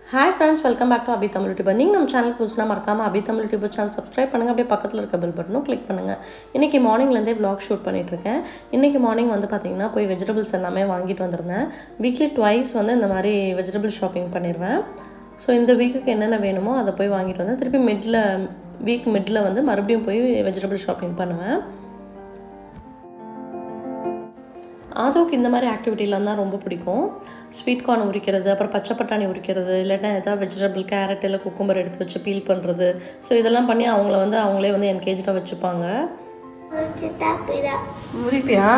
hi friends welcome back to Abhi Tamil YouTuber நீங்கள் நம்ம channel புதுசுனா மறக்காமல் Abhi Tamil YouTuber channel subscribe பண்ணுங்கள் அப்படியே பக்கத்தில் இருக்க பெல் பட்டனும் கிளிக் பண்ணுங்கள் இன்றைக்கி மார்னிங்லேருந்தே vlog ஷூட் பண்ணிகிட்ருக்கேன் இன்றைக்கி மார்னிங் வந்து பார்த்திங்கன்னா போய் வெஜிடபிள்ஸ் எல்லாமே வாங்கிட்டு வந்திருந்தேன் வீக்லி ட்வைஸ் வந்து இந்த மாதிரி வெஜிடபிள் ஷாப்பிங் பண்ணிடுவேன் ஸோ இந்த வீக்குக்கு என்னென்ன வேணுமோ அதை போய் வாங்கிட்டு வந்தேன் திருப்பி மிடில் வீக் மிடில் வந்து மறுபடியும் போய் வெஜிடபிள் ஷாப்பிங் பண்ணுவேன் ஆதோக்கு இந்த மாதிரி ஆக்டிவிட்டிலாம் தான் ரொம்ப பிடிக்கும் ஸ்வீட் கார்ன் உரிக்கிறது அப்புறம் பச்சை பட்டாணி உரிக்கிறது இல்லைன்னா எதாவது வெஜிடபிள் கேரட் இல்லை குக்கும்பர் எடுத்து வச்சு பீல் பண்ணுறது ஸோ இதெல்லாம் பண்ணி அவங்கள வந்து அவங்களே வந்து என்கேஜாக வச்சுப்பாங்க உரிப்பியா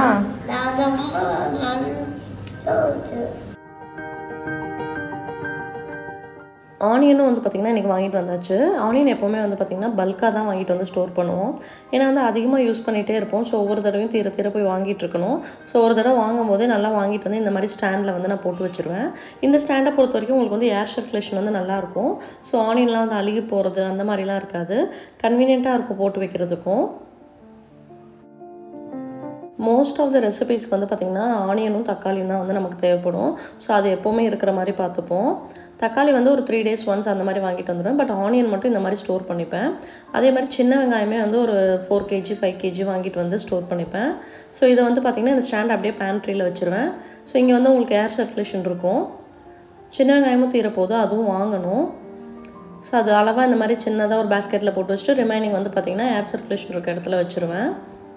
ஆனியனும் வந்து பார்த்திங்கன்னா இன்றைக்கி வாங்கிட்டு வந்தாச்சு ஆனியன் எப்போவுமே வந்து பார்த்திங்கன்னா பல்காக தான் வாங்கிட்டு வந்து ஸ்டோர் பண்ணுவோம் ஏன்னா வந்து அதிகமாக யூஸ் பண்ணிகிட்டே இருப்போம் ஸோ ஒவ்வொரு தடவையும் தீர தீர போய் வாங்கிட்டு இருக்கணும் ஸோ ஒரு தடவை வாங்கும் போதே நல்லா வாங்கிட்டு வந்து இந்த மாதிரி ஸ்டாண்டில் வந்து நான் போட்டு வச்சுருவேன் இந்த ஸ்டாண்டை பொறுத்த வரைக்கும் உங்களுக்கு வந்து ஏர் சர்க்குலேஷன் வந்து நல்லாயிருக்கும் ஸோ ஆனியன்லாம் வந்து அழுகி போகிறது அந்த மாதிரிலாம் இருக்காது கன்வீனியண்ட்டாக இருக்கும் போட்டு வைக்கிறதுக்கும் மோஸ்ட் ஆஃப் த ரெசிபீஸ்க்கு வந்து பார்த்திங்கன்னா ஆனியனும் தக்காளியும் தான் வந்து நமக்கு தேவைப்படும் ஸோ அது எப்போவுமே இருக்கிற மாதிரி பார்த்துப்போம் தக்காளி வந்து ஒரு த்ரீ டேஸ் ஒன்ஸ் அந்த மாதிரி வாங்கிட்டு வந்துடுவேன் பட் ஆனியன் மட்டும் இந்த மாதிரி ஸ்டோர் பண்ணிப்பேன் அதே மாதிரி சின்ன வெங்காயமே வந்து ஒரு ஃபோர் கேஜி ஃபைவ் கேஜி வாங்கிட்டு வந்து ஸ்டோர் பண்ணிப்பேன் ஸோ இதை வந்து பார்த்திங்கன்னா இந்த ஸ்டாண்ட் அப்படியே பேண்ட்ரியில் வச்சுருவேன் ஸோ இங்கே வந்து உங்களுக்கு ஏர் சர்க்குலேஷன் இருக்கும் சின்ன வெங்காயமும் தீரப்போது அதுவும் வாங்கணும் ஸோ அது அளவாக இந்த மாதிரி சின்னதாக ஒரு பேஸ்கெட்டில் போட்டு வச்சுட்டு ரிமைனிங் வந்து பார்த்திங்கன்னா ஏர் சர்க்குலேஷன் இருக்க இடத்துல வச்சுருவேன்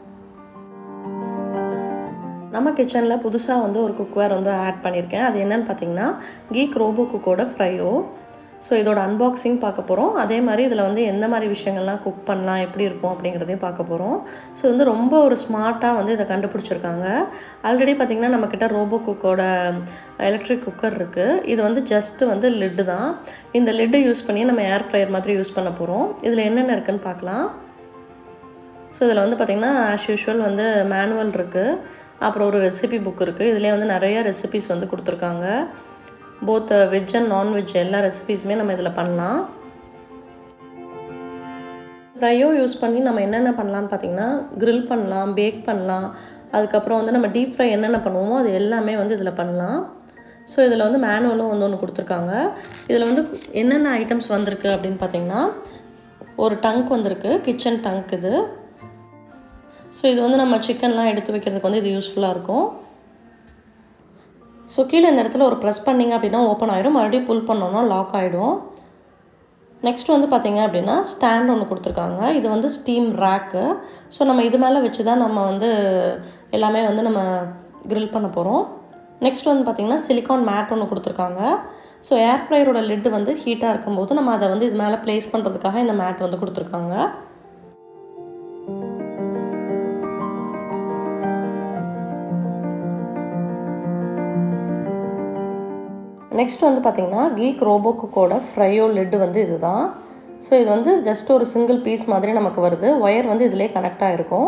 நம்ம கிச்சனில் புதுசாக வந்து ஒரு குக்வேர் வந்து ஆட் பண்ணியிருக்கேன் அது என்னென்னு பார்த்தீங்கன்னா கீக் ரோபோ குக்கோட ஃப்ரையோ ஸோ இதோட அன்பாக்சிங் பார்க்க போகிறோம் அதே மாதிரி இதில் வந்து எந்த மாதிரி விஷயங்கள்லாம் குக் பண்ணலாம் எப்படி இருக்கும் அப்படிங்கிறதையும் பார்க்க போகிறோம் ஸோ வந்து ரொம்ப ஒரு ஸ்மார்ட்டாக வந்து இதை கண்டுபிடிச்சிருக்காங்க ஆல்ரெடி பார்த்திங்கன்னா நம்மக்கிட்ட ரோபோ குக்கோட எலக்ட்ரிக் குக்கர் இருக்குது இது வந்து ஜஸ்ட்டு வந்து லிட்டு தான் இந்த லிட்டு யூஸ் பண்ணி நம்ம ஏர் ஃப்ரையர் மாதிரி யூஸ் பண்ண போகிறோம் இதில் என்னென்ன இருக்குதுன்னு பார்க்கலாம் ஸோ இதில் வந்து பார்த்திங்கன்னா ஆஸ் யூஷுவல் வந்து மேனுவல் இருக்குது அப்புறம் ஒரு ரெசிபி புக் இருக்குது இதுலேயே வந்து நிறைய ரெசிபிஸ் வந்து கொடுத்துருக்காங்க போத் வெஜ் அண்ட் நான்வெஜ் எல்லா ரெசிபீஸுமே நம்ம இதில் பண்ணலாம் ஃப்ரையோ யூஸ் பண்ணி நம்ம என்னென்ன பண்ணலான்னு பார்த்தீங்கன்னா க்ரில் பண்ணலாம் பேக் பண்ணலாம் அதுக்கப்புறம் வந்து நம்ம டீப் ஃப்ரை என்னென்ன பண்ணுவோமோ அது எல்லாமே வந்து இதில் பண்ணலாம் ஸோ இதில் வந்து மேனுவலும் வந்து ஒன்று கொடுத்துருக்காங்க இதில் வந்து என்னென்ன ஐட்டம்ஸ் வந்திருக்கு அப்படின்னு பார்த்தீங்கன்னா ஒரு டங்க் வந்திருக்கு கிச்சன் டங்க் இது ஸோ இது வந்து நம்ம சிக்கன்லாம் எடுத்து வைக்கிறதுக்கு வந்து இது யூஸ்ஃபுல்லாக இருக்கும் ஸோ கீழே இந்த இடத்துல ஒரு ப்ரெஸ் பண்ணிங்க அப்படின்னா ஓப்பன் ஆகிடும் மறுபடியும் புல் பண்ணோன்னா லாக் ஆகிடும் நெக்ஸ்ட் வந்து பார்த்திங்க அப்படின்னா ஸ்டாண்ட் ஒன்று கொடுத்துருக்காங்க இது வந்து ஸ்டீம் ரேக்கு ஸோ நம்ம இது மேலே வச்சு தான் நம்ம வந்து எல்லாமே வந்து நம்ம க்ரில் பண்ண போகிறோம் நெக்ஸ்ட் வந்து பார்த்திங்கன்னா சிலிக்கான் மேட் ஒன்று கொடுத்துருக்காங்க ஸோ ஏர் ஃப்ரையரோட லிட்டு வந்து ஹீட்டாக இருக்கும்போது நம்ம அதை வந்து இது மேலே ப்ளேஸ் பண்ணுறதுக்காக இந்த மேட் வந்து கொடுத்துருக்காங்க நெக்ஸ்ட் வந்து பார்த்திங்கன்னா கீக் ரோபோ குக்கோட ஃப்ரையோ லிட்டு வந்து இதுதான் ஸோ இது வந்து ஜஸ்ட் ஒரு சிங்கிள் பீஸ் மாதிரி நமக்கு வருது ஒயர் வந்து இதிலே கனெக்ட் ஆகிருக்கும்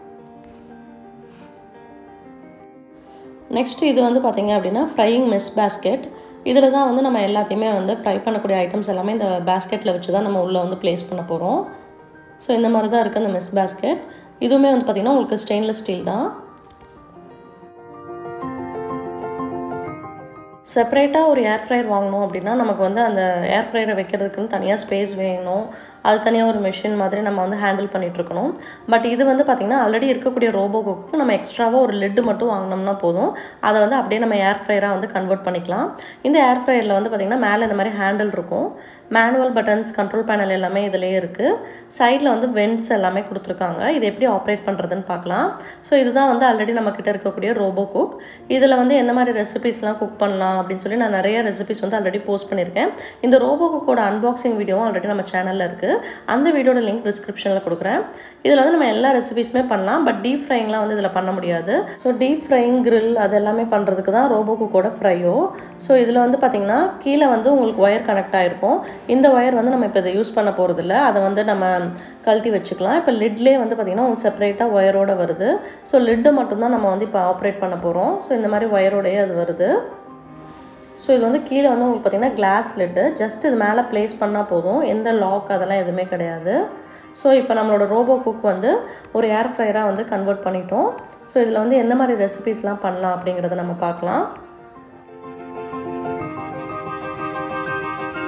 நெக்ஸ்ட் இது வந்து பார்த்திங்க அப்படின்னா ஃப்ரையிங் மெஸ் பேஸ்கெட் இதில் தான் வந்து நம்ம எல்லாத்தையுமே வந்து ஃப்ரை பண்ணக்கூடிய ஐட்டம்ஸ் எல்லாமே இந்த பேஸ்கெட்டில் வச்சு தான் நம்ம உள்ளே வந்து ப்ளேஸ் பண்ண போகிறோம் ஸோ இந்த மாதிரி தான் இருக்குது அந்த மெஸ் பேஸ்கெட் இதுவுமே வந்து பார்த்திங்கன்னா உங்களுக்கு ஸ்டெயின்லெஸ் ஸ்டீல் தான் செப்பரேட்டாக ஒரு ஏர் ஃப்ரையர் வாங்கணும் அப்படின்னா நமக்கு வந்து அந்த ஏர் ஃப்ரையரை வைக்கிறதுக்குன்னு தனியாக ஸ்பேஸ் வேணும் அது தனியாக ஒரு மிஷின் மாதிரி நம்ம வந்து ஹேண்டில் பண்ணிகிட்ருக்கணும் பட் இது வந்து பார்த்திங்கன்னா ஆல்ரெடி இருக்கக்கூடிய ரோபோ குக்கு நம்ம எக்ஸ்ட்ராவாக ஒரு லிட்டு மட்டும் வாங்கினோம்னா போதும் அதை வந்து அப்படியே நம்ம ஏர் ஃப்ரையராக வந்து கன்வெர்ட் பண்ணிக்கலாம் இந்த ஏர் ஃப்ரையரில் வந்து பார்த்திங்கன்னா மேலே இந்த மாதிரி ஹேண்டில் இருக்கும் மேனுவல் பட்டன்ஸ் கண்ட்ரோல் பேனல் எல்லாமே இதிலேயே இருக்குது சைடில் வந்து வென்ட்ஸ் எல்லாமே கொடுத்துருக்காங்க இது எப்படி ஆப்ரேட் பண்ணுறதுன்னு பார்க்கலாம் ஸோ இதுதான் வந்து ஆல்ரெடி நம்மக்கிட்ட இருக்கக்கூடிய ரோபோ குக் இதில் வந்து எந்த மாதிரி ரெசிபிஸ்லாம் குக் பண்ணலாம் அப்படின்னு சொல்லி நான் நிறைய ரெசிபிஸ் வந்து ஆல்ரெடி போஸ்ட் பண்ணியிருக்கேன் இந்த ரோபோ குக்கோட அன்பாக்சிங் வீடியோவும் ஆல்ரெடி நம்ம சேனலில் இருக்குது அந்த வீடியோட லிங்க் டிஸ்கிரிப்ஷனில் கொடுக்குறேன் இதில் வந்து நம்ம எல்லா ரெசிபிஸுமே பண்ணலாம் பட் டீப் ஃப்ரைங்லாம் வந்து இதில் பண்ண முடியாது ஸோ டீப் ஃப்ரைங் கிரில் அது எல்லாமே பண்ணுறதுக்கு தான் ரோபோ குக்கோட ஃப்ரையோ ஸோ இதில் வந்து பார்த்திங்கன்னா கீழே வந்து உங்களுக்கு ஒயர் கனெக்ட் ஆகிருக்கும் இந்த ஒயர் வந்து நம்ம இப்போ இதை யூஸ் பண்ண போகிறதில்ல அதை வந்து நம்ம கழட்டி வச்சுக்கலாம் இப்போ லிட்லேயே வந்து பார்த்திங்கன்னா உங்களுக்கு செப்பரேட்டாக ஒயரோடு வருது ஸோ லிட்டு மட்டும்தான் நம்ம வந்து இப்போ ஆப்ரேட் பண்ண போகிறோம் ஸோ இந்த மாதிரி ஒயரோடையே அது வருது ஸோ இது வந்து கீழே வந்து உங்களுக்கு பார்த்திங்கன்னா கிளாஸ் லிட்டு ஜஸ்ட் இது மேலே ப்ளேஸ் பண்ணால் போதும் எந்த லாக் அதெல்லாம் எதுவுமே கிடையாது ஸோ இப்போ நம்மளோட ரோபோ குக் வந்து ஒரு ஏர் ஃப்ரையராக வந்து கன்வெர்ட் பண்ணிட்டோம் ஸோ இதில் வந்து எந்த மாதிரி ரெசிபிஸ்லாம் பண்ணலாம் அப்படிங்கிறத நம்ம பார்க்கலாம்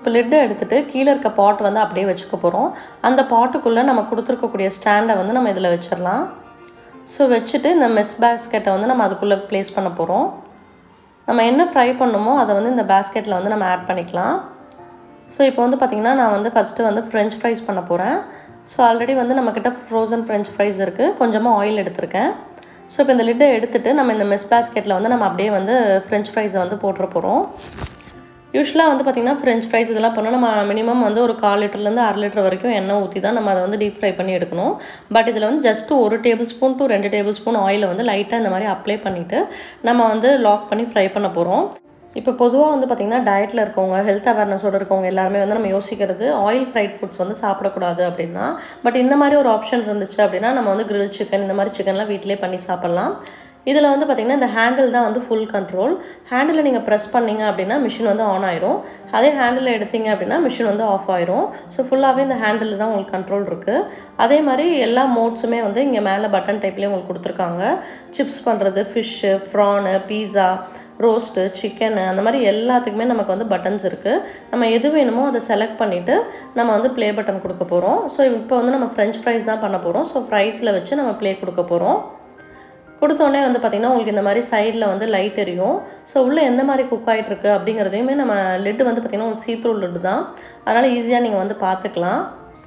இப்போ லிட்டை எடுத்துகிட்டு கீழே இருக்க பாட் வந்து அப்படியே வச்சுக்க போகிறோம் அந்த பாட்டுக்குள்ளே நம்ம கொடுத்துருக்கக்கூடிய ஸ்டாண்டை வந்து நம்ம இதில் வச்சிடலாம் ஸோ வச்சுட்டு இந்த மெஸ் பேஸ்கெட்டை வந்து நம்ம அதுக்குள்ளே ப்ளேஸ் பண்ண போகிறோம் நம்ம என்ன ஃப்ரை பண்ணுமோ அதை வந்து இந்த பேஸ்கெட்டில் வந்து நம்ம ஆட் பண்ணிக்கலாம் ஸோ இப்போ வந்து பார்த்திங்கன்னா நான் வந்து ஃபஸ்ட்டு வந்து ஃப்ரெஞ்ச் ஃப்ரைஸ் பண்ண போகிறேன் ஸோ ஆல்ரெடி வந்து நம்மக்கிட்ட ஃப்ரோசன் ஃப்ரெஞ்ச் ஃப்ரைஸ் இருக்குது கொஞ்சமாக ஆயில் எடுத்திருக்கேன் ஸோ இப்போ இந்த லிட்டை எடுத்துகிட்டு நம்ம இந்த மெஸ் பேஸ்கெட்டில் வந்து நம்ம அப்படியே வந்து ஃப்ரெஞ்ச் ஃப்ரைஸை வந்து போட்டுற போகிறோம் யூஸ்வலாக வந்து பார்த்திங்கன்னா ஃப்ரெஞ்ச் ஃப்ரைஸ் இதெல்லாம் பண்ணால் நம்ம மினிமம் வந்து ஒரு கால் லிட்டர்லேருந்து அரை லிட்டர் வரைக்கும் எண்ணெய் ஊற்றி தான் நம்ம அதை வந்து டீப் ஃப்ரை பண்ணி எடுக்கணும் பட் இதில் வந்து ஜஸ்ட் ஒரு டேபிள் ஸ்பூன் டு ரெண்டு டேபிள் ஸ்பூன் ஆயிலை வந்து லைட்டாக இந்த மாதிரி அப்ளை பண்ணிவிட்டு நம்ம வந்து லாக் பண்ணி ஃப்ரை பண்ண போகிறோம் இப்போ பொதுவாக வந்து பார்த்திங்கன்னா டயட்டில் இருக்கவங்க ஹெல்த் அவேர்னஸோடு இருக்கவங்க எல்லாருமே வந்து நம்ம யோசிக்கிறது ஆயில் ஃப்ரைட் ஃபுட்ஸ் வந்து சாப்பிடக்கூடாது அப்படின்னா பட் இந்த மாதிரி ஒரு ஆப்ஷன் இருந்துச்சு அப்படின்னா நம்ம வந்து கிரில் சிக்கன் இந்த மாதிரி சிக்கன்லாம் வீட்டிலே பண்ணி சாப்பிட்லாம் இதில் வந்து பார்த்திங்கன்னா இந்த ஹேண்டில் தான் வந்து ஃபுல் கண்ட்ரோல் ஹேண்டில் நீங்கள் ப்ரெஸ் பண்ணிங்க அப்படின்னா மிஷின் வந்து ஆன் ஆயிரும் அதே ஹேண்டில் எடுத்தீங்க அப்படின்னா மிஷின் வந்து ஆஃப் ஆயிரும் ஸோ ஃபுல்லாகவே இந்த ஹேண்டில் தான் உங்களுக்கு கண்ட்ரோல் இருக்குது அதே மாதிரி எல்லா மோட்ஸுமே வந்து இங்கே மேலே பட்டன் டைப்லேயே உங்களுக்கு கொடுத்துருக்காங்க சிப்ஸ் பண்ணுறது fish prawn pizza roast chicken அந்த மாதிரி எல்லாத்துக்குமே நமக்கு வந்து பட்டன்ஸ் இருக்குது நம்ம எது வேணுமோ அதை செலக்ட் பண்ணிவிட்டு நம்ம வந்து ப்ளே பட்டன் கொடுக்க போகிறோம் ஸோ இப்போ வந்து நம்ம ஃப்ரெஞ்ச் ஃப்ரைஸ் தான் பண்ண போகிறோம் ஸோ ஃப்ரைஸில் வச்சு நம்ம ப்ளே கொடுக்க போகிறோம் கொடுத்தோடனே வந்து பார்த்திங்கன்னா உங்களுக்கு இந்த மாதிரி சைடில் வந்து லைட் எரியும் ஸோ உள்ளே எந்த மாதிரி குக் ஆகிட்டுருக்கு அப்படிங்கிறதையுமே நம்ம லிட்டு வந்து பார்த்திங்கன்னா ஒரு சீத்ரூ லிட்டு தான் அதனால் ஈஸியாக நீங்கள் வந்து பார்த்துக்கலாம்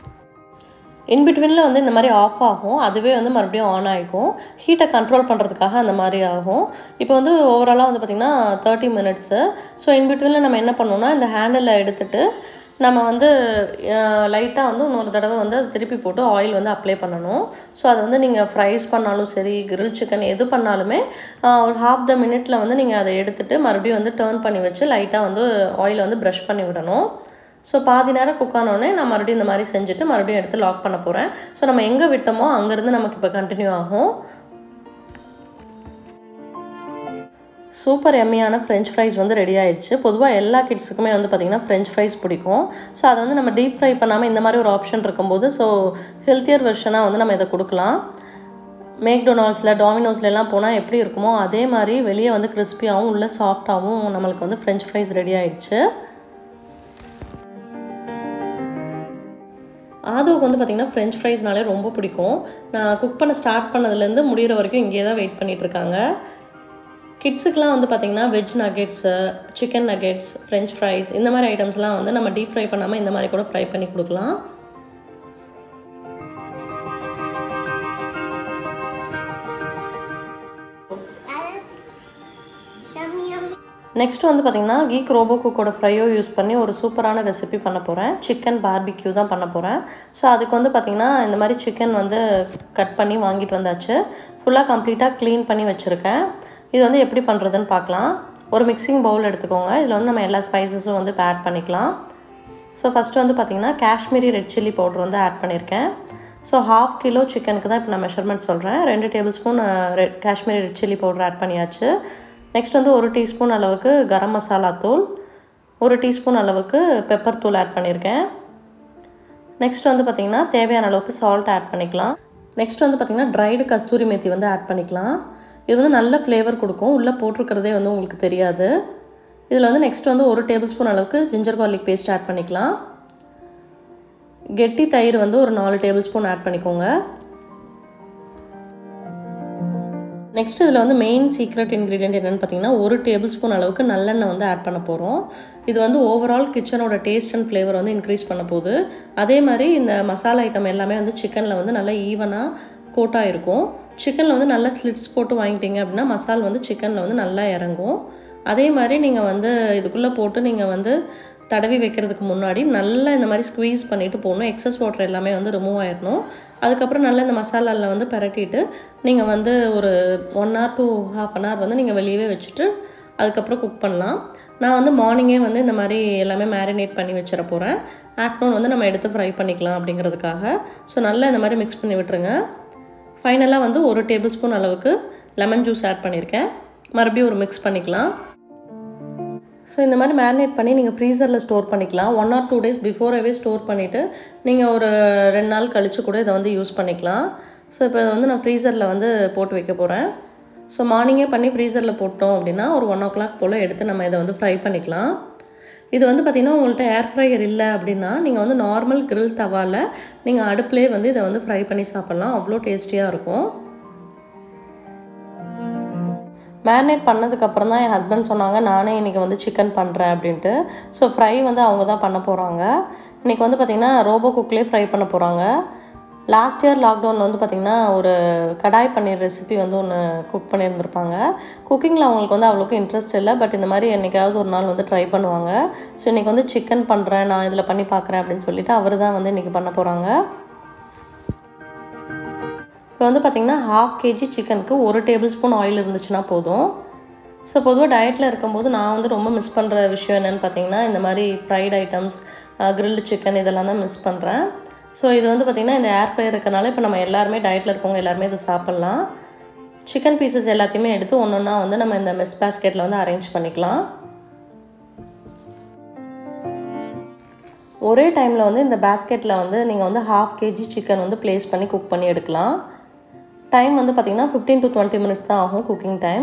இன்பிட்வீனில் வந்து இந்த மாதிரி ஆஃப் ஆகும் அதுவே வந்து மறுபடியும் ஆன் ஆகிக்கும் ஹீட்டை கண்ட்ரோல் பண்ணுறதுக்காக அந்த மாதிரி ஆகும் இப்போ வந்து ஓவராலாக வந்து பார்த்திங்கன்னா தேர்ட்டி மினிட்ஸு ஸோ இன்பிட்வீனில் நம்ம என்ன பண்ணோம்னா இந்த ஹேண்டில் எடுத்துகிட்டு நம்ம வந்து லைட்டாக வந்து இன்னொரு தடவை வந்து அதை திருப்பி போட்டு ஆயில் வந்து அப்ளை பண்ணணும் ஸோ அது வந்து நீங்கள் ஃப்ரைஸ் பண்ணாலும் சரி கிரில் சிக்கன் எது பண்ணாலுமே ஒரு ஹாஃப் த மினிட்ல வந்து நீங்கள் அதை எடுத்துகிட்டு மறுபடியும் வந்து டேர்ன் பண்ணி வச்சு லைட்டாக வந்து ஆயிலை வந்து ப்ரஷ் பண்ணி விடணும் ஸோ பாதி நேரம் குக் ஆனோடனே நான் மறுபடியும் இந்த மாதிரி செஞ்சுட்டு மறுபடியும் எடுத்து லாக் பண்ண போகிறேன் ஸோ நம்ம எங்கே விட்டோமோ அங்கேருந்து நமக்கு இப்போ கண்டினியூ ஆகும் சூப்பர் எம்மியான ஃப்ரெஞ்ச் ஃப்ரைஸ் வந்து ரெடி ஆயிடுச்சு பொதுவாக எல்லா கிட்ஸுக்குமே வந்து பார்த்திங்கன்னா ஃப்ரெஞ்ச் ஃப்ரைஸ் பிடிக்கும் ஸோ அதை வந்து நம்ம டீப் ஃப்ரை பண்ணாமல் இந்த மாதிரி ஒரு ஆப்ஷன் இருக்கும்போது ஸோ ஹெல்த்தியர் வெர்ஷனாக வந்து நம்ம இதை கொடுக்கலாம் மேக்டொனால்ட்ஸில் டாமினோஸ்லாம் போனால் எப்படி இருக்குமோ அதே மாதிரி வெளியே வந்து கிறிஸ்பியாகவும் உள்ளே சாஃப்டாகவும் நம்மளுக்கு வந்து ஃப்ரெஞ்ச் ஃப்ரைஸ் ரெடி ஆயிடுச்சு ஆதவுக்கு வந்து பார்த்திங்கன்னா ஃப்ரெஞ்ச் ஃப்ரைஸ்னாலே ரொம்ப பிடிக்கும் நான் குக் பண்ண ஸ்டார்ட் பண்ணதுலேருந்து முடிகிற வரைக்கும் இங்கேயே தான் வெயிட் பண்ணிகிட்ருக்காங்க கிட்ஸுக்கெலாம் வந்து பார்த்திங்கன்னா veg nuggets chicken nuggets French fries இந்த மாதிரி ஐட்டம்ஸ்லாம் வந்து நம்ம டீப் ஃப்ரை பண்ணாமல் இந்த மாதிரி கூட ஃப்ரை பண்ணி கொடுக்கலாம் நெக்ஸ்ட் வந்து பார்த்திங்கன்னா கீக் ரோபோ குக்கோட ஃப்ரையோ யூஸ் பண்ணி ஒரு சூப்பரான ரெசிபி பண்ண போகிறேன் சிக்கன் பார்பிக்யூ தான் பண்ண போகிறேன் ஸோ அதுக்கு வந்து பார்த்திங்கன்னா இந்த மாதிரி சிக்கன் வந்து கட் பண்ணி வாங்கிட்டு வந்தாச்சு ஃபுல்லாக கம்ப்ளீட்டாக க்ளீன் பண்ணி வச்சுருக்கேன் இது வந்து எப்படி பண்ணுறதுன்னு பார்க்கலாம் ஒரு மிக்சிங் பவுல் எடுத்துக்கோங்க இதில் வந்து நம்ம எல்லா ஸ்பைசஸும் வந்து இப்போ ஆட் பண்ணிக்கலாம் ஸோ ஃபஸ்ட்டு வந்து பார்த்திங்கன்னா காஷ்மீரி ரெட் சில்லி பவுடர் வந்து ஆட் பண்ணியிருக்கேன் ஸோ ஹாஃப் கிலோ சிக்கனுக்கு தான் இப்போ நான் மெஷர்மெண்ட் சொல்கிறேன் ரெண்டு tablespoon red Kashmiri red chilli powder add பண்ணியாச்சு நெக்ஸ்ட் வந்து ஒரு டீஸ்பூன் அளவுக்கு கரம் மசாலா தூள் ஒரு டீஸ்பூன் அளவுக்கு பெப்பர் தூள் ஆட் பண்ணியிருக்கேன் நெக்ஸ்ட் வந்து பார்த்திங்கன்னா தேவையான அளவுக்கு சால்ட் ஆட் பண்ணிக்கலாம் நெக்ஸ்ட் வந்து பார்த்திங்கன்னா ட்ரைடு கஸ்தூரி மேத்தி வந்து ஆட் பண்ணிக்கலாம் இது வந்து நல்ல ஃப்ளேவர் கொடுக்கும் உள்ளே போட்டிருக்கிறதே வந்து உங்களுக்கு தெரியாது இதில் வந்து நெக்ஸ்ட் வந்து ஒரு டேபிள் ஸ்பூன் அளவுக்கு ஜிஞ்சர் கார்லிக் பேஸ்ட் ஆட் பண்ணிக்கலாம் கெட்டி தயிர் வந்து ஒரு நாலு டேபிள் ஸ்பூன் ஆட் பண்ணிக்கோங்க நெக்ஸ்ட் இதில் வந்து மெயின் சீக்ரெட் இன்க்ரீடியன்ட் என்னென்னு பார்த்தீங்கன்னா ஒரு டேபிள் ஸ்பூன் அளவுக்கு நல்லெண்ணெய் வந்து ஆட் பண்ண போகிறோம் இது வந்து ஓவரால் கிச்சனோட டேஸ்ட் அண்ட் ஃப்ளேவர் வந்து இன்க்ரீஸ் பண்ண போகுது அதே மாதிரி இந்த மசாலா ஐட்டம் எல்லாமே வந்து சிக்கனில் வந்து நல்லா ஈவனாக கோட்டாக இருக்கும் சிக்கனில் வந்து நல்லா ஸ்லிட்ஸ் போட்டு வாங்கிட்டீங்க அப்படின்னா மசால் வந்து சிக்கனில் வந்து நல்லா இறங்கும் அதே மாதிரி நீங்கள் வந்து இதுக்குள்ளே போட்டு நீங்கள் வந்து தடவி வைக்கிறதுக்கு முன்னாடி நல்லா இந்த மாதிரி ஸ்க்வீஸ் பண்ணிவிட்டு போடணும் எக்ஸஸ் வாட்டர் எல்லாமே வந்து ரிமூவ் ஆயிடணும் அதுக்கப்புறம் நல்லா இந்த மசாலாவில் வந்து பரட்டிட்டு நீங்கள் வந்து ஒரு one hour to half an hour வந்து நீங்கள் வெளியவே வச்சுட்டு அதுக்கப்புறம் குக் பண்ணலாம் நான் வந்து மார்னிங்கே வந்து இந்த மாதிரி எல்லாமே மேரினேட் பண்ணி வச்சிட போகிறேன் ஆஃப்டர்நூன் வந்து நம்ம எடுத்து ஃப்ரை பண்ணிக்கலாம் அப்படிங்கிறதுக்காக ஸோ நல்லா இந்த மாதிரி மிக்ஸ் பண்ணி விட்டுருங்க ஃபைனலாக வந்து ஒரு டேபிள் ஸ்பூன் அளவுக்கு லெமன் ஜூஸ் ஆட் பண்ணியிருக்கேன் மறுபடியும் ஒரு மிக்ஸ் பண்ணிக்கலாம் ஸோ இந்த மாதிரி மேரினேட் பண்ணி நீங்கள் ஃப்ரீசரில் ஸ்டோர் பண்ணிக்கலாம் ஒன் ஆர் டூ டேஸ் பிஃபோராகவே ஸ்டோர் பண்ணிவிட்டு நீங்கள் ஒரு ரெண்டு நாள் கழித்து கூட இதை வந்து யூஸ் பண்ணிக்கலாம் ஸோ இப்போ இதை வந்து நான் ஃப்ரீசரில் வந்து போட்டு வைக்க போகிறேன் ஸோ மார்னிங்கே பண்ணி ஃப்ரீசரில் போட்டோம் அப்படின்னா ஒரு ஒன் ஓ கிளாக் போல் எடுத்து நம்ம இதை வந்து ஃப்ரை பண்ணிக்கலாம் இது வந்து பார்த்திங்கன்னா உங்கள்கிட்ட ஏர் ஃப்ரையர் இல்லை அப்படின்னா நீங்கள் வந்து நார்மல் grill தவாவில் நீங்கள் அடுப்புலேயே வந்து இதை வந்து ஃப்ரை பண்ணி சாப்பிட்லாம் அவ்வளோ டேஸ்டியாக இருக்கும் மேரினேட் பண்ணதுக்கப்புறம் தான் என் ஹஸ்பண்ட் சொன்னாங்க நானே இன்றைக்கி வந்து சிக்கன் பண்ணுறேன் அப்படின்ட்டு ஸோ ஃப்ரை வந்து அவங்க தான் பண்ண போகிறாங்க இன்றைக்கி வந்து பார்த்திங்கன்னா ரோபோ குக்லேயே ஃப்ரை பண்ண போகிறாங்க லாஸ்ட் இயர் லாக்டவுனில் வந்து பார்த்திங்கன்னா ஒரு கடாய் பன்னீர் ரெசிபி வந்து ஒன்று குக் பண்ணியிருந்திருப்பாங்க குக்கிங்கில் அவங்களுக்கு வந்து அவ்வளோக்கு இன்ட்ரெஸ்ட் இல்லை பட் இந்த மாதிரி என்றைக்காவது ஒரு நாள் வந்து ட்ரை பண்ணுவாங்க ஸோ இன்றைக்கி வந்து சிக்கன் பண்ணுறேன் நான் இதில் பண்ணி பார்க்குறேன் அப்படின்னு சொல்லிட்டு அவர் தான் வந்து இன்றைக்கி பண்ண போகிறாங்க இப்போ வந்து பார்த்திங்கன்னா ஹாஃப் கேஜி சிக்கனுக்கு ஒரு டேபிள் ஸ்பூன் ஆயில் இருந்துச்சுன்னா போதும் ஸோ பொதுவாக டயட்டில் இருக்கும்போது நான் வந்து ரொம்ப மிஸ் பண்ணுற விஷயம் என்னென்னு பார்த்தீங்கன்னா இந்த மாதிரி ஃப்ரைட் ஐட்டம்ஸ் கிரில்டு சிக்கன் இதெல்லாம் தான் மிஸ் பண்ணுறேன் ஸோ இது வந்து பார்த்திங்கன்னா இந்த ஏர் ஃப்ரையர் இருக்கனால இப்போ நம்ம எல்லாருமே டயட்டில் இருக்கவங்க எல்லாருமே இதை சாப்பிட்லாம் சிக்கன் பீசஸ் எல்லாத்தையுமே எடுத்து ஒன்று ஒன்றா வந்து நம்ம இந்த மெஸ் பேஸ்கெட்டில் வந்து அரேஞ்ச் பண்ணிக்கலாம் ஒரே டைமில் வந்து இந்த பேஸ்கெட்டில் வந்து நீங்கள் வந்து ஹாஃப் கேஜி சிக்கன் வந்து ப்ளேஸ் பண்ணி குக் பண்ணி எடுக்கலாம் டைம் வந்து பார்த்திங்கன்னா ஃபிஃப்டீன் டு டுவெண்ட்டி மினிட்ஸ் தான் ஆகும் குக்கிங் டைம்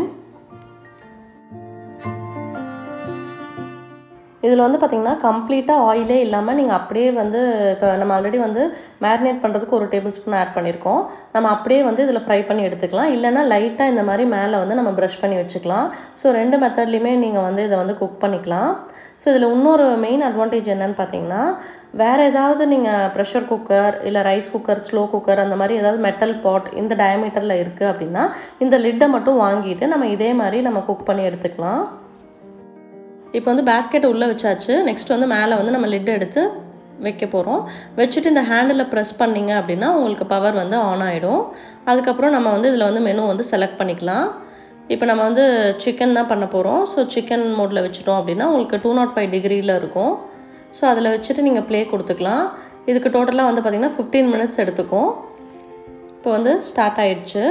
இதில் வந்து பார்த்திங்கன்னா கம்ப்ளீட்டாக ஆயிலே இல்லாமல் நீங்கள் அப்படியே வந்து இப்போ நம்ம ஆல்ரெடி வந்து மேரினேட் பண்ணுறதுக்கு ஒரு டேபிள் ஸ்பூன் ஆட் பண்ணியிருக்கோம் நம்ம அப்படியே வந்து இதில் ஃப்ரை பண்ணி எடுத்துக்கலாம் இல்லைனா லைட்டாக இந்த மாதிரி மேலே வந்து நம்ம ப்ரஷ் பண்ணி வச்சுக்கலாம் ஸோ ரெண்டு மெத்தட்லேயுமே நீங்கள் வந்து இதை வந்து குக் பண்ணிக்கலாம் ஸோ இதில் இன்னொரு மெயின் அட்வான்டேஜ் என்னென்னு பார்த்தீங்கன்னா வேறு ஏதாவது நீங்கள் ப்ரெஷர் குக்கர் இல்லை ரைஸ் குக்கர் ஸ்லோ குக்கர் அந்த மாதிரி ஏதாவது மெட்டல் பாட் இந்த டயமீட்டரில் இருக்குது அப்படின்னா இந்த லிட்டை மட்டும் வாங்கிட்டு நம்ம இதே மாதிரி நம்ம குக் பண்ணி எடுத்துக்கலாம் இப்போ வந்து பேஸ்கெட்டை உள்ளே வச்சாச்சு நெக்ஸ்ட் வந்து மேலே வந்து நம்ம லிட் எடுத்து வைக்க போகிறோம் வச்சுட்டு இந்த ஹேண்டில் ப்ரெஸ் பண்ணிங்க அப்படின்னா உங்களுக்கு பவர் வந்து ஆன் ஆகிடும் அதுக்கப்புறம் நம்ம வந்து இதில் வந்து மெனு வந்து செலக்ட் பண்ணிக்கலாம் இப்போ நம்ம வந்து சிக்கன் தான் பண்ண போகிறோம் ஸோ சிக்கன் மோடில் வச்சுட்டோம் அப்படின்னா உங்களுக்கு டூ நாட் ஃபைவ் டிகிரியில் இருக்கும் ஸோ அதில் வச்சுட்டு நீங்கள் ப்ளே கொடுத்துக்கலாம் இதுக்கு டோட்டலாக வந்து பார்த்திங்கன்னா ஃபிஃப்டீன் மினிட்ஸ் எடுத்துக்கும் இப்போ வந்து ஸ்டார்ட் ஆயிடுச்சு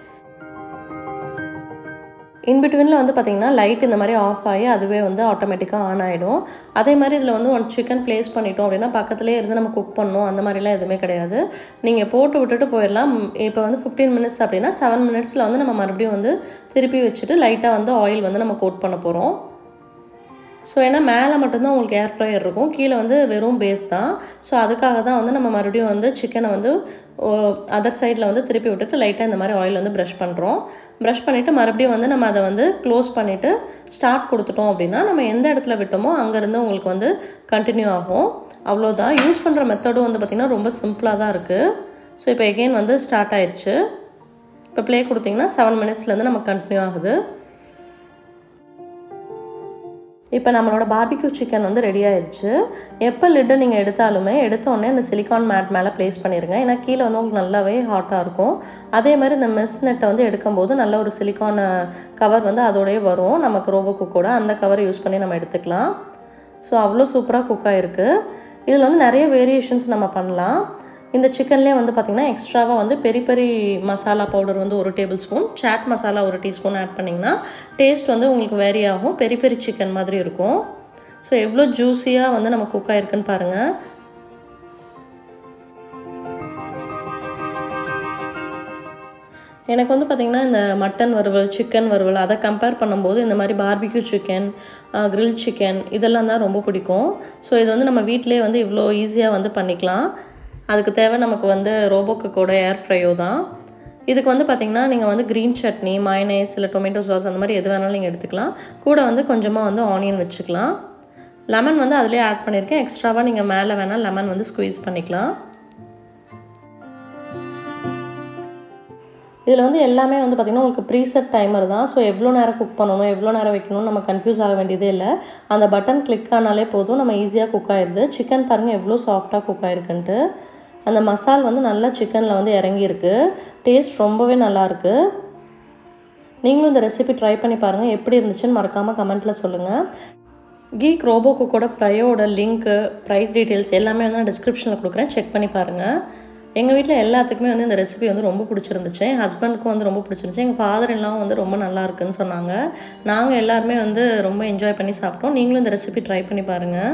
இன்பிட்வீனில் வந்து பார்த்திங்கன்னா லைட் இந்த மாதிரி ஆஃப் ஆகி அதுவே வந்து ஆட்டோமேட்டிக்காக ஆன் ஆகிடும் அதே மாதிரி இதில் வந்து ஒன் சிக்கன் ப்ளேஸ் பண்ணிட்டோம் அப்படின்னா பக்கத்துலேயே இருந்து நம்ம குக் பண்ணணும் அந்த மாதிரிலாம் எதுவுமே கிடையாது நீங்கள் போட்டு விட்டுட்டு போயிடலாம் இப்போ வந்து ஃபிஃப்டீன் மினிட்ஸ் அப்படின்னா செவன் மினிட்ஸில் வந்து நம்ம மறுபடியும் வந்து திருப்பி வச்சுட்டு லைட்டாக வந்து ஆயில் வந்து நம்ம கோட் பண்ண போகிறோம் ஸோ ஏன்னா மேலே மட்டும்தான் உங்களுக்கு ஏர் ஃப்ரையர் இருக்கும் கீழே வந்து வெறும் பேஸ் தான் ஸோ அதுக்காக தான் வந்து நம்ம மறுபடியும் வந்து சிக்கனை வந்து அதர் சைடில் வந்து திருப்பி விட்டுட்டு லைட்டாக இந்த மாதிரி ஆயில் வந்து ப்ரஷ் பண்ணுறோம் ப்ரஷ் பண்ணிவிட்டு மறுபடியும் வந்து நம்ம அதை வந்து க்ளோஸ் பண்ணிவிட்டு ஸ்டார்ட் கொடுத்துட்டோம் அப்படின்னா நம்ம எந்த இடத்துல விட்டோமோ அங்கேருந்து உங்களுக்கு வந்து கண்டினியூ ஆகும் அவ்வளோதான் யூஸ் பண்ணுற மெத்தடும் வந்து பார்த்திங்கன்னா ரொம்ப சிம்பிளாக தான் இருக்குது ஸோ இப்போ எகெயின் வந்து ஸ்டார்ட் ஆயிடுச்சு இப்போ ப்ளே கொடுத்திங்கன்னா செவன் மினிட்ஸ்லேருந்து நமக்கு கண்டினியூ ஆகுது இப்போ நம்மளோட பார்பிக்யூ சிக்கன் வந்து ரெடி ஆயிடுச்சு எப்போ லிட்டை நீங்கள் எடுத்தாலுமே எடுத்த உடனே இந்த சிலிக்கான் மேட் மேலே ப்ளேஸ் பண்ணிடுங்க ஏன்னா கீழே வந்து உங்களுக்கு நல்லாவே ஹாட்டாக இருக்கும் அதே மாதிரி இந்த மெஸ் நெட்டை வந்து எடுக்கும்போது நல்ல ஒரு சிலிக்கான் கவர் வந்து அதோடய வரும் நமக்கு ரோபோ குக்கோட அந்த கவரை யூஸ் பண்ணி நம்ம எடுத்துக்கலாம் ஸோ அவ்வளோ சூப்பராக குக் ஆகிருக்கு இதில் வந்து நிறைய வேரியேஷன்ஸ் நம்ம பண்ணலாம் இந்த சிக்கன்லேயே வந்து பார்த்திங்கன்னா எக்ஸ்ட்ராவாக வந்து பெரி பெரி மசாலா பவுடர் வந்து ஒரு டேபிள் ஸ்பூன் சாட் மசாலா ஒரு டீஸ்பூன் ஆட் பண்ணிங்கன்னா டேஸ்ட் வந்து உங்களுக்கு வேரி ஆகும் பெரி பெரி சிக்கன் மாதிரி இருக்கும் ஸோ எவ்வளோ ஜூஸியாக வந்து நம்ம குக் ஆகிருக்குன்னு பாருங்கள் எனக்கு வந்து பார்த்திங்கன்னா இந்த மட்டன் வறுவல் சிக்கன் வறுவல் அதை கம்பேர் பண்ணும்போது இந்த மாதிரி பார்பிக்யூ சிக்கன் கிரில் சிக்கன் இதெல்லாம் தான் ரொம்ப பிடிக்கும் ஸோ இது வந்து நம்ம வீட்டிலே வந்து இவ்வளோ ஈஸியாக வந்து பண்ணிக்கலாம் அதுக்கு தேவை நமக்கு வந்து ரோபோக்குக்கோட ஏர் ஃப்ரையோ தான் இதுக்கு வந்து பார்த்திங்கன்னா நீங்கள் வந்து க்ரீன் சட்னி மயனேஸ் இல்லை டொமேட்டோ சாஸ் அந்த மாதிரி எது வேணாலும் நீங்கள் எடுத்துக்கலாம் கூட வந்து கொஞ்சமாக வந்து ஆனியன் வச்சுக்கலாம் லெமன் வந்து அதிலே ஆட் பண்ணியிருக்கேன் எக்ஸ்ட்ராவாக நீங்கள் மேலே வேணால் லெமன் வந்து ஸ்குவீஸ் பண்ணிக்கலாம் இதில் வந்து எல்லாமே வந்து பார்த்திங்கன்னா உங்களுக்கு ப்ரீசெட் டைமர் தான் ஸோ எவ்வளோ நேரம் குக் பண்ணணும் எவ்வளோ நேரம் வைக்கணும்னு நம்ம கன்ஃபியூஸ் ஆக வேண்டியதே இல்லை அந்த பட்டன் கிளிக் ஆனாலே போதும் நம்ம ஈஸியாக குக் ஆயிடுது சிக்கன் பாருங்கள் எவ்வளோ சாஃப்டாக குக் ஆயிருக்குன்ட்டு அந்த மசால் வந்து நல்லா சிக்கனில் வந்து இறங்கியிருக்கு டேஸ்ட் ரொம்பவே நல்லாயிருக்கு நீங்களும் இந்த ரெசிபி ட்ரை பண்ணி பாருங்கள் எப்படி இருந்துச்சுன்னு மறக்காமல் கமெண்ட்டில் சொல்லுங்கள் கீக் ரோபோ குக்கோட ஃப்ரையோட லிங்க்கு ப்ரைஸ் டீட்டெயில்ஸ் எல்லாமே வந்து நான் டிஸ்கிரிப்ஷனில் கொடுக்குறேன் செக் பண்ணி பாருங்கள் எங்கள் வீட்டில் எல்லாத்துக்குமே வந்து இந்த ரெசிபி வந்து ரொம்ப பிடிச்சிருந்துச்சு என் ஹஸ்பண்டுக்கும் வந்து ரொம்ப பிடிச்சிருந்துச்சு எங்கள் ஃபாதர் எல்லாம் வந்து ரொம்ப நல்லா இருக்குன்னு சொன்னாங்க நாங்கள் எல்லாருமே வந்து ரொம்ப என்ஜாய் பண்ணி சாப்பிட்டோம் நீங்களும் இந்த ரெசிபி ட்ரை பண்ணி பாருங்கள்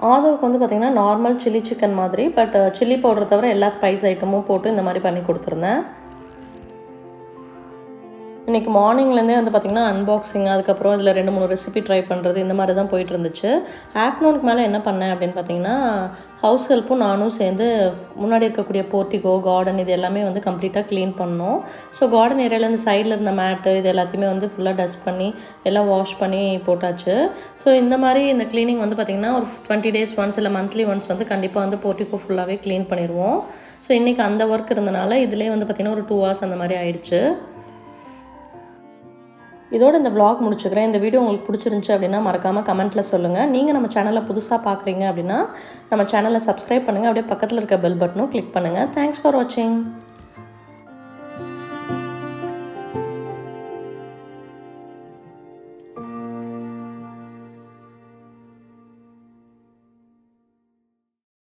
ஆதோவுக்கு வந்து பார்த்திங்கன்னா நார்மல் சில்லி சிக்கன் மாதிரி பட் சில்லி பவுடர் தவிர எல்லா ஸ்பைஸ் ஐட்டமும் போட்டு இந்த மாதிரி பண்ணி கொடுத்துருந்தேன் இன்றைக்கி மார்னிங்லேருந்தே வந்து பார்த்திங்கன்னா அன்பாக்சிங் அதுக்கப்புறம் இதில் ரெண்டு மூணு ரெசிபி ட்ரை பண்ணுறது இந்த மாதிரி தான் போயிட்டு இருந்துச்சு ஆஃப்டர்நூனுக்கு மேலே என்ன பண்ணேன் அப்படின்னு பார்த்தீங்கன்னா ஹவுஸ் ஹெல்ப்பும் நானும் சேர்ந்து முன்னாடி இருக்கக்கூடிய போர்ட்டிகோ கார்டன் இது எல்லாமே வந்து கம்ப்ளீட்டாக க்ளீன் பண்ணோம் ஸோ கார்டன் ஏரியாவில் இந்த சைடில் இருந்த மேட்டு இது எல்லாத்தையுமே வந்து ஃபுல்லாக டஸ்ட் பண்ணி எல்லாம் வாஷ் பண்ணி போட்டாச்சு ஸோ இந்த மாதிரி இந்த க்ளீனிங் வந்து பார்த்திங்கன்னா ஒரு டுவெண்ட்டி டேஸ் ஒன்ஸ் இல்லை மந்த்லி ஒன்ஸ் வந்து கண்டிப்பாக வந்து போர்ட்டிகோ ஃபுல்லாகவே க்ளீன் பண்ணிடுவோம் ஸோ இன்றைக்கி அந்த ஒர்க் இருந்தனால இதிலே வந்து பார்த்திங்கன்னா ஒரு டூ ஹவர்ஸ் அந்த மாதிரி ஆயிடுச்சு இதோட இந்த vlog முடிச்சுக்கிறேன் இந்த வீடியோ உங்களுக்கு பிடிச்சிருந்துச்சு அப்படின்னா மறக்காமல் கமெண்ட்டில் சொல்லுங்கள் நீங்கள் நம்ம சேனலை புதுசாக பார்க்குறீங்க அப்படின்னா நம்ம சேனலை சப்ஸ்கிரைப் பண்ணுங்கள் அப்படியே பக்கத்தில் இருக்க பெல் பட்டனும் கிளிக் பண்ணுங்கள் தேங்க்ஸ் ஃபார் வாட்சிங்